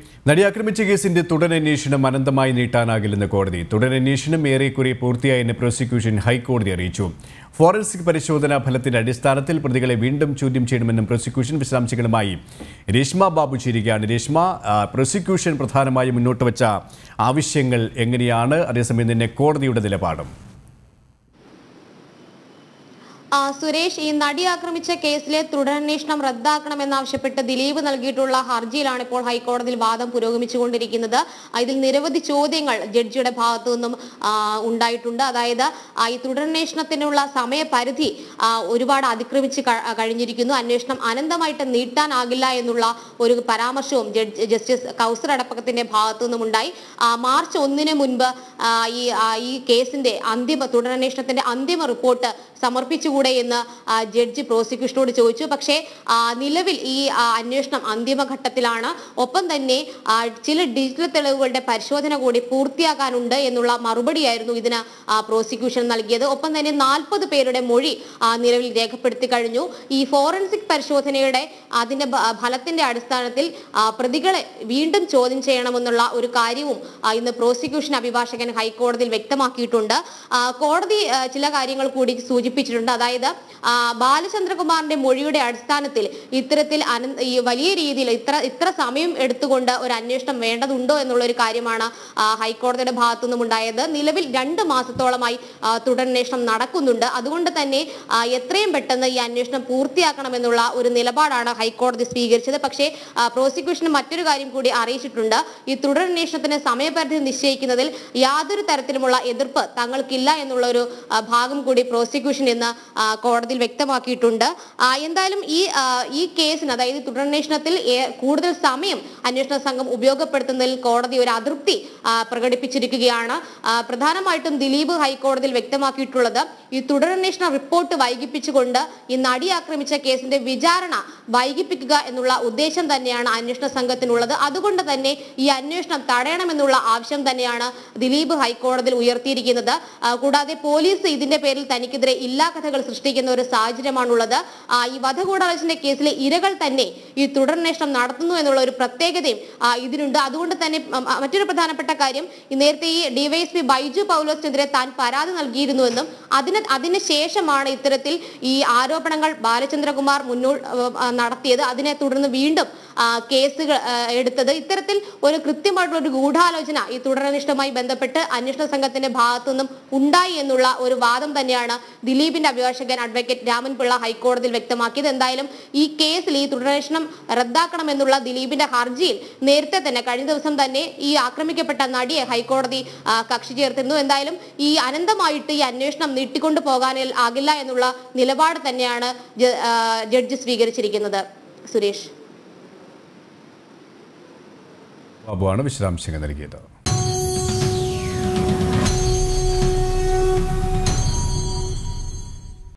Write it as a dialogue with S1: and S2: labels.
S1: നടിയാക്രമിച്ച കേസിന്റെ തുടരന്വേഷണം അനന്തമായി നീട്ടാനാകില്ലെന്ന് കോടതി തുടരന്വേഷണം ഏറെക്കുറെ പൂർത്തിയായെന്ന് പ്രോസിക്യൂഷൻ ഹൈക്കോടതി അറിയിച്ചു ഫോറൻസിക് പരിശോധനാ ഫലത്തിന്റെ അടിസ്ഥാനത്തിൽ പ്രതികളെ വീണ്ടും ചോദ്യം ചെയ്യണമെന്നും പ്രോസിക്യൂഷൻ വിശദാംശങ്ങളുമായി രേഷ്മ ബാബു ചേരുകയാണ് രേഷ്മ ആ, പ്രോസിക്യൂഷൻ പ്രധാനമായും മുന്നോട്ട് വച്ച ആവശ്യങ്ങൾ എങ്ങനെയാണ് അതേസമയം തന്നെ കോടതിയുടെ നിലപാടും
S2: ആ, സുരേഷ് ഈ നടി ആക്രമിച്ച കേസിലെ തുടരന്വേഷണം റദ്ദാക്കണമെന്നാവശ്യപ്പെട്ട് ദിലീപ് നൽകിയിട്ടുള്ള ഹർജിയിലാണ് ഇപ്പോൾ ഹൈക്കോടതിയിൽ വാദം പുരോഗമിച്ചുകൊണ്ടിരിക്കുന്നത് ആ, ഇതിൽ നിരവധി ചോദ്യങ്ങൾ ജഡ്ജിയുടെ ഭാഗത്തു നിന്നും ആ, ഉണ്ടായിട്ടുണ്ട് അതായത് ആ, ഈ തുടരന്വേഷണത്തിനുള്ള സമയപരിധി ആ, ഒരുപാട് അതിക്രമിച്ച് ക- കഴിഞ്ഞിരിക്കുന്നു അന്വേഷണം അനന്തമായിട്ട് നീട്ടാനാകില്ല എന്നുള്ള ഒരു പരാമർശവും ജഡ്ജ് ജസ്റ്റിസ് കൗസർ അടപ്പകത്തിന്റെ ഭാഗത്തു നിന്നും ഉണ്ടായി ആ, മാർച്ച് ഒന്നിന് മുൻപ് ആ, ഈ ആ, ഈ കേസിന്റെ അന്തിമ തുടരന്വേഷണത്തിന്റെ അന്തിമ റിപ്പോർട്ട് സമർപ്പിച്ചുകൂടെ എന്ന് ആ, ജഡ്ജി പ്രോസിക്യൂഷനോട് ചോദിച്ചു പക്ഷേ ആ, നിലവിൽ ഈ ആ, അന്വേഷണം അന്തിമഘട്ടത്തിലാണ് ഒപ്പം തന്നെ ആ, ചില ഡിജിറ്റൽ തെളിവുകളുടെ പരിശോധന കൂടി പൂർത്തിയാക്കാനുണ്ട് എന്നുള്ള മറുപടിയായിരുന്നു ഇതിന് ആ, പ്രോസിക്യൂഷൻ നൽകിയത് ഒപ്പം തന്നെ നാൽപ്പത് പേരുടെ മൊഴി ആ, നിലവിൽ രേഖപ്പെടുത്തി കഴിഞ്ഞു ഈ ഫോറൻസിക് പരിശോധനയുടെ അതിന്റെ ഭ- ഫലത്തിന്റെ അടിസ്ഥാനത്തിൽ ആ, പ്രതികളെ വീണ്ടും ചോദ്യം ചെയ്യണമെന്നുള്ള ഒരു കാര്യവും ആ, ഇന്ന് പ്രോസിക്യൂഷൻ അഭിഭാഷകൻ ഹൈക്കോടതിയിൽ വ്യക്തമാക്കിയിട്ടുണ്ട് ആ, കോടതി ആ, ചില കാര്യങ്ങൾ കൂടി സൂചിപ്പിച്ചിട്ടുണ്ട് അതായത് ആ, ബാലചന്ദ്രകുമാറിന്റെ മൊഴിയുടെ അടിസ്ഥാനത്തിൽ ഇത്തരത്തിൽ അനന്ത ഈ വലിയ രീതിയിൽ ഇത്ര ഇത്ര സമയം എടുത്തുകൊണ്ട് ഒരു അന്വേഷണം വേണ്ടതുണ്ടോ എന്നുള്ള ഒരു കാര്യമാണ് ആ, ഹൈക്കോടതിയുടെ ഭാഗത്തു നിന്നും ഉണ്ടായത് നിലവിൽ രണ്ട് മാസത്തോളമായി ആ, തുടരന്വേഷണം നടക്കുന്നുണ്ട് അതുകൊണ്ട് തന്നെ ആ, എത്രയും പെട്ടെന്ന് ഈ അന്വേഷണം പൂർത്തിയാക്കണമെന്നുള്ള ഒരു നിലപാടാണ് ഹൈക്കോടതി സ്വീകരിച്ചത് പക്ഷേ ആ, പ്രോസിക്യൂഷന് മറ്റൊരു കാര്യം കൂടി അറിയിച്ചിട്ടുണ്ട് ഈ തുടരന്വേഷണത്തിന് സമയപരിധി നിശ്ചയിക്കുന്നതിൽ യാതൊരു തരത്തിലുമുള്ള എതിർപ്പ് തങ്ങൾക്കില്ല എന്നുള്ള ഒരു ആ, ഭാഗം കൂടി പ്രോസിക്യൂഷൻ ഇന്ന് ആ, കോടതിയിൽ വ്യക്തമാക്കിയിട്ടുണ്ട് ആ, എന്തായാലും ഈ ആ, ഈ കേസിന് അതായത് തുടരന്വേഷണത്തിൽ ഏ- കൂടുതൽ സമയം അന്വേഷണ സംഘം ഉപയോഗപ്പെടുത്തുന്നതിൽ കോടതി ഒരു അതൃപ്തി ആ, പ്രകടിപ്പിച്ചിരിക്കുകയാണ് ആ, പ്രധാനമായിട്ടും ദിലീപ് ഹൈക്കോടതിയിൽ വ്യക്തമാക്കിയിട്ടുള്ളത് ഈ തുടരന്വേഷണ റിപ്പോർട്ട് വൈകിപ്പിച്ചുകൊണ്ട് ഈ നടി ആക്രമിച്ച കേസിന്റെ വിചാരണ വൈകിപ്പിക്കുക എന്നുള്ള ഉദ്ദേശം തന്നെയാണ് അന്വേഷണ സംഘത്തിനുള്ളത് അതുകൊണ്ട് തന്നെ ഈ അന്വേഷണം തടയണമെന്നുള്ള ആവശ്യം തന്നെയാണ് ദിലീപ് ഹൈക്കോടതിയിൽ ഉയർത്തിയിരിക്കുന്നത് ആ, കൂടാതെ പോലീസ് ഇതിന്റെ പേരിൽ തനിക്കെതിരെ ഇല്ലാ കഥകൾ സൃഷ്ടിക്കുന്ന ഒരു സാഹചര്യമാണുള്ളത് ആ, ഈ വധകൂടാലോചന കേസിലെ ഇരകൾ തന്നെ ഈ തുടരന്വേഷണം നടത്തുന്നു എന്നുള്ള ഒരു പ്രത്യേകതയും ആ, ഇതിനുണ്ട് അതുകൊണ്ട് തന്നെ ഉം, ആ, മറ്റൊരു പ്രധാനപ്പെട്ട കാര്യം ഈ നേരത്തെ ഈ ഡിവൈഎസ്പി ബൈജു പൗലോസിനെതിരെ താൻ പരാതി നൽകിയിരുന്നുവെന്നും അതിന് അതിന് ശേഷമാണ് ഇത്തരത്തിൽ ഈ ആരോപണങ്ങൾ ബാലചന്ദ്രകുമാർ മുന്നോ ആ, നടത്തിയത് അതിനെ തുടർന്ന് വീണ്ടും ആ, കേസുകൾ ആ, എടുത്തത് ഇത്തരത്തിൽ ഒരു കൃത്യമായിട്ടുള്ള ഒരു ഗൂഢാലോചന ഈ തുടരന്വേഷണവുമായി ബന്ധപ്പെട്ട് അന്വേഷണ സംഘത്തിന്റെ ഭാഗത്തുനിന്നും ഉണ്ടായി എന്നുള്ള ഒരു വാദം തന്നെയാണ് ദിലീപിന്റെ അഭിഭാഷകൻ അഡ്വക്കേറ്റ് രാമൻപിള്ള ഹൈക്കോടതിയിൽ വ്യക്തമാക്കിയത് എന്തായാലും ഈ കേസിൽ ഈ തുടരന്വേഷണം റദ്ദാക്കണമെന്നുള്ള ദിലീപിന്റെ ഹർജിയിൽ നേരത്തെ തന്നെ കഴിഞ്ഞ ദിവസം തന്നെ ഈ ആക്രമിക്കപ്പെട്ട നടിയെ ഹൈക്കോടതി ആ, കക്ഷി ചേർത്തിരുന്നു എന്തായാലും ഈ അനന്തമായിട്ട് ഈ അന്വേഷണം നീട്ടിക്കൊണ്ടു പോകാൻ ആകില്ല എന്നുള്ള നിലപാട് തന്നെയാണ് ജ- ആ, ജഡ്ജി സ്വീകരിച്ചിരിക്കുന്നത് സുരേഷ്
S1: ബാബുവാണ് വിശദാംശങ്ങൾ നൽകിയത്